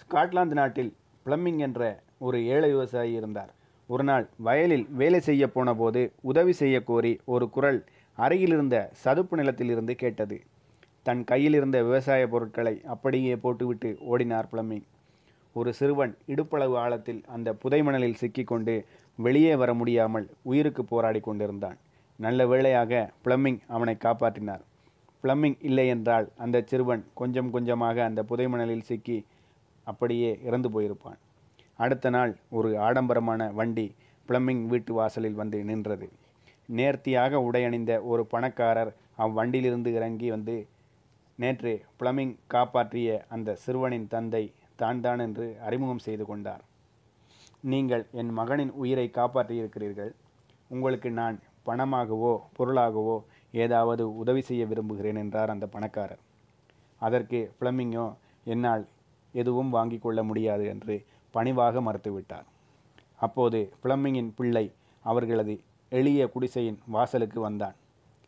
Scotland நாட்டில் plumbing என்ற ஒரு ஏழை விவசாயி இருந்தார் ஒரு நாள் வயலில் வேலை செய்ய போன போது உதவி செய்ய கோரி ஒரு குரல் அருகிலிருந்த சதுப்பு நிலத்திலிருந்து கேட்டது தன் கையில் இருந்த விவசாய பொருட்களை அப்படியே போட்டுவிட்டு ஓடினார் பிளம்மிங் ஒரு சிறுவன் இடுப்பளவு ஆழத்தில் அந்த புதைமணலில் சிக்கிக்கொண்டு வெளியே வர முடியாமல் உயிருக்கு போராடி கொண்டிருந்தான் நல்ல வேளையாக பிளம்மிங் அவனை காப்பாற்றினார் பிளம்மிங் இல்லை என்றால் அந்த சிறுவன் கொஞ்சம் கொஞ்சமாக அந்த புதைமணலில் சிக்கி அப்படியே இறந்து போயிருப்பான் அடுத்த நாள் ஒரு ஆடம்பரமான வண்டி பிளம்மிங் வீட்டு வாசலில் வந்து நின்றது நேர்த்தியாக உடையணிந்த ஒரு பணக்காரர் அவ்வண்டியிலிருந்து இறங்கி வந்து நேற்று பிளமிங் காப்பாற்றிய அந்த சிறுவனின் தந்தை தான் தான் என்று அறிமுகம் செய்து கொண்டார் நீங்கள் என் மகனின் உயிரை காப்பாற்றியிருக்கிறீர்கள் உங்களுக்கு நான் பணமாகவோ பொருளாகவோ ஏதாவது உதவி செய்ய விரும்புகிறேன் என்றார் அந்த பணக்காரர் அதற்கு பிளமிங்கோ என்னால் எதுவும் வாங்கிக் கொள்ள முடியாது என்று பணிவாக மறுத்துவிட்டார் அப்போது பிளம்மிங்கின் பிள்ளை அவர்களது எளிய குடிசையின் வாசலுக்கு வந்தான்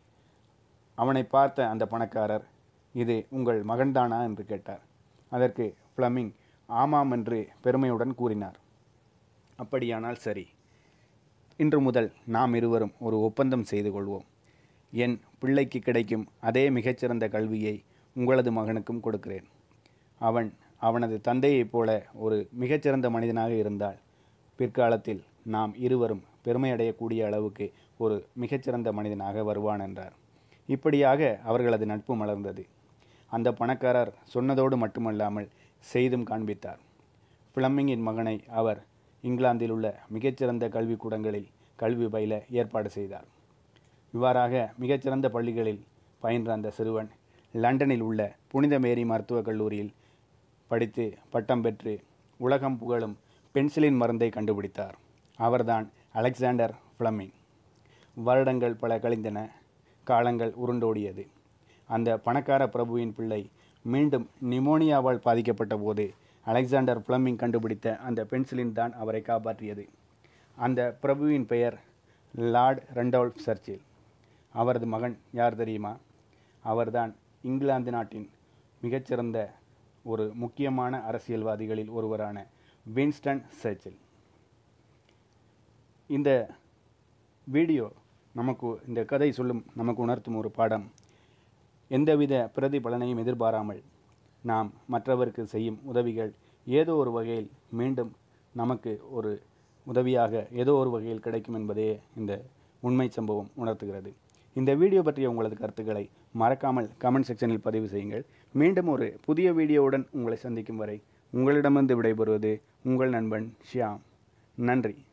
அவனை பார்த்த அந்த பணக்காரர் இது உங்கள் மகன்தானா என்று கேட்டார் அதற்கு பிளமிங் ஆமாம் என்று பெருமையுடன் கூறினார் அப்படியானால் சரி இன்று முதல் நாம் இருவரும் ஒரு ஒப்பந்தம் செய்து கொள்வோம் என் பிள்ளைக்கு கிடைக்கும் அதே மிகச்சிறந்த கல்வியை உங்களது மகனுக்கும் கொடுக்கிறேன் அவன் அவனது தந்தையைப் போல ஒரு மிகச்சிறந்த மனிதனாக இருந்தால் பிற்காலத்தில் நாம் இருவரும் பெருமையடையக்கூடிய அளவுக்கு ஒரு மிகச்சிறந்த மனிதனாக வருவான் என்றார் இப்படியாக அவர்களது நட்பு மலர்ந்தது அந்த பணக்காரர் சொன்னதோடு மட்டுமல்லாமல் செய்தும் காண்பித்தார் பிளம்மிங்கின் மகனை அவர் இங்கிலாந்தில் உள்ள மிகச்சிறந்த கல்விக்கூடங்களில் கல்வி பயில ஏற்பாடு செய்தார் இவ்வாறாக மிகச்சிறந்த பள்ளிகளில் பயின்ற அந்த சிறுவன் லண்டனில் உள்ள புனித மேரி மருத்துவக் கல்லூரியில் படித்து பட்டம் பெற்று உலகம் புகழும் பென்சிலின் மருந்தை கண்டுபிடித்தார் அவர்தான் அலெக்சாண்டர் ஃப்ளமிங் வருடங்கள் பல கழிந்தன காலங்கள் உருண்டோடியது அந்த பணக்கார பிரபுவின் பிள்ளை மீண்டும் நிமோனியாவால் பாதிக்கப்பட்ட போது அலெக்சாண்டர் ஃப்ளமிங் கண்டுபிடித்த அந்த பென்சிலின் தான் அவரை காப்பாற்றியது அந்த பிரபுவின் பெயர் லார்ட் ரெண்டோல்ஃப் சர்ச்சில் அவரது மகன் யார் தெரியுமா அவர்தான் இங்கிலாந்து நாட்டின் மிகச்சிறந்த ஒரு முக்கியமான அரசியல்வாதிகளில் ஒருவரான வின்ஸ்டன் சர்ச்சில் இந்த வீடியோ நமக்கு இந்த கதை சொல்லும் நமக்கு உணர்த்தும் ஒரு பாடம் எந்தவித பிரதிபலனையும் எதிர்பாராமல் நாம் மற்றவருக்கு செய்யும் உதவிகள் ஏதோ ஒரு வகையில் மீண்டும் நமக்கு ஒரு உதவியாக ஏதோ ஒரு வகையில் கிடைக்கும் என்பதே இந்த உண்மை சம்பவம் உணர்த்துகிறது இந்த வீடியோ பற்றிய உங்களது கருத்துக்களை மறக்காமல் கமெண்ட் செக்ஷனில் பதிவு செய்யுங்கள் மீண்டும் ஒரு புதிய வீடியோவுடன் உங்களை சந்திக்கும் வரை உங்களிடமிருந்து விடைபெறுவது உங்கள் நண்பன் ஷியாம் நன்றி